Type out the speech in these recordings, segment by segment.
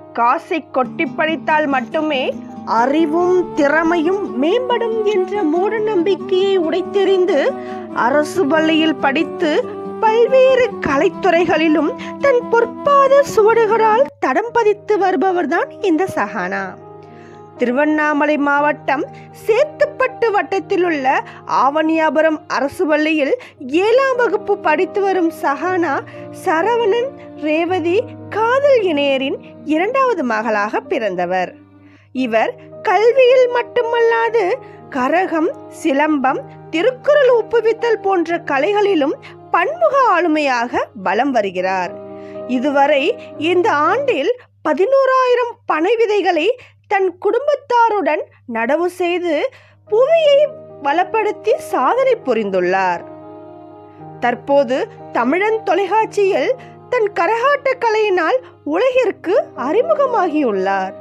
காசை கொட்டி படித்தால் மட்டுமே அறிவும் திறமையும் மேம்படும் என்ற மூட நம்பிக்கையை உடைத்தெறிந்து அரசு பள்ளியில் படித்து பல்வேறு கலைத்துறைகளிலும் தன் பொற்பாத சுவடுகளால் தடம் பதித்து வருபவர்தான் இந்த சஹானா திருவண்ணாமலை மாவட்டம் சேத்துப்பட்டு வட்டத்தில் உள்ள ஆவணியாபுரம் அரசு பள்ளியில் ஏழாம் வகுப்பு படித்து வரும் சஹானா சரவணன் ரேவதி காதல் இணையரின் இரண்டாவது மகளாக பிறந்தவர் இவர் கல்வியில் மட்டுமல்லாது கரகம் சிலம்பம் திருக்குறள் ஒப்புவித்தல் போன்ற கலைகளிலும் பன்முக ஆளுமையாக பலம் வருகிறார் இதுவரை இந்த ஆண்டில் பதினோராயிரம் பனை விதைகளை தன் குடும்பத்தாருடன் நடவு செய்து புவியை வளப்படுத்தி சாதனை புரிந்துள்ளார் தற்போது தமிழன் தொலைக்காட்சியில் தன் கரகாட்ட கலையினால் உலகிற்கு அறிமுகமாகியுள்ளார்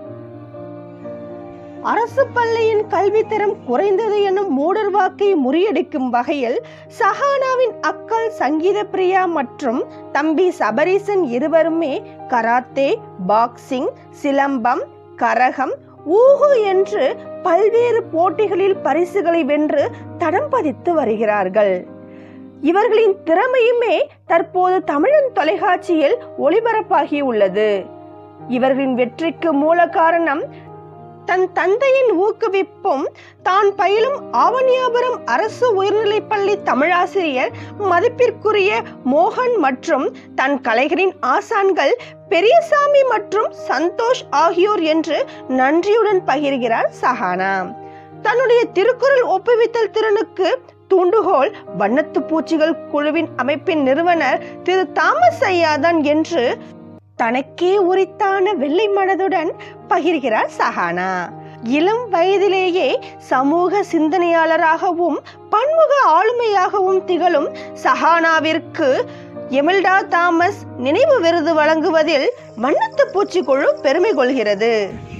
அரசு பள்ளியின் கல்வித்தரம் குறைந்தது எனும் மூடர் வாக்கை முறியடிக்கும் வகையில் சஹானாவின் அக்கள் சங்கீத பிரியா மற்றும் தம்பி சபரீசன் இருவருமே கராத்தே பாக்ஸிங் சிலம்பம் கரகம் ஊகு என்று பல்வேறு போட்டிகளில் பரிசுகளை வென்று தடம் பதித்து வருகிறார்கள் இவர்களின் திறமையுமே தற்போது தமிழன் தொலைக்காட்சியில் ஒளிபரப்பாகி உள்ளது இவர்களின் வெற்றிக்கு மூல காரணம் தன் தந்தையின் ஊக்குவிப்பும் தான் பயிலும் ஆவணியாபுரம் அரசு உயர்நிலைப்பள்ளி தமிழாசிரியர் மதிப்பிற்குரிய மோகன் மற்றும் தன் கலைஞரின் ஆசான்கள் பெரியசாமி மற்றும் சந்தோஷ் ஆகியோர் என்று நன்றியுடன் பகிர்கிறார் சஹானா தன்னுடைய திருக்குறள் ஒப்புவித்தல் திறனுக்கு தூண்டுகோல் வண்ணத்து பூச்சிகள் குழுவின் அமைப்பின் நிறுவனர் திரு தாமஸ் ஐயாதான் என்று தனக்கே உரித்தான வெள்ளை மனதுடன் பகிர்கிறார் சஹானா இளம் வயதிலேயே சமூக சிந்தனையாளராகவும் பன்முக ஆளுமையாகவும் திகழும் சஹானாவிற்கு எமில்டா தாமஸ் நினைவு விருது வழங்குவதில் வண்ணத்து பூச்சிக்குழு பெருமை கொள்கிறது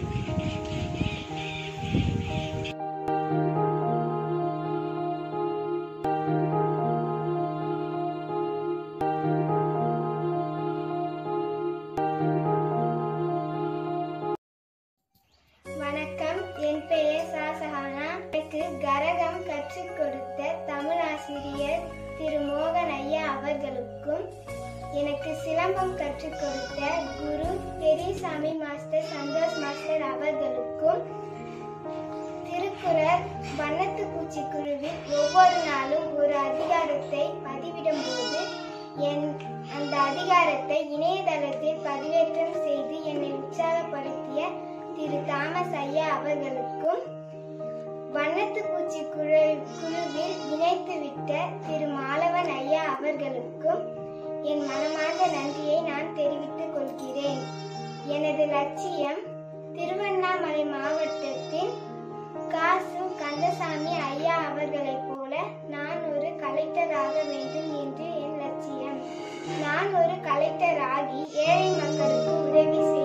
வணக்கம் என் பெயர் சாசஹானா எனக்கு கரகம் கற்றுக் கொடுத்த தமிழாசிரியர் திரு மோகன் ஐயா அவர்களுக்கும் எனக்கு சிலம்பம் கற்றுக் கொடுத்த குரு பெரியசாமி மாஸ்டர் சந்தோஷ் மாஸ்டர் அவர்களுக்கும் திருக்குறள் வண்ணத்து பூச்சி குழுவில் ஒவ்வொரு நாளும் ஒரு அதிகாரத்தை பதிவிடும் போது என் அந்த அதிகாரத்தை இணையதளத்தில் பதிவேற்றம் செய்து என்னை உற்சாகப்படுத்திய திரு தாமஸ் ஐயா அவர்களுக்கும் வண்ணத்து பூச்சி குழு குழுவில் இணைத்துவிட்ட திரு மாலவன் ஐயா அவர்களுக்கும் என் மனமார்ந்த நன்றியை நான் தெரிவித்துக் கொள்கிறேன் எனது லட்சியம் திருவண்ணாமலை மாவட்டத்தின் காசு கந்தசாமி ஐயா அவர்களைப் போல நான் ஒரு கலெக்டர் ஆக வேண்டும் என்று என் லட்சியம் நான் ஒரு கலெக்டர் ஆகி ஏழை மக்களுக்கு உதவி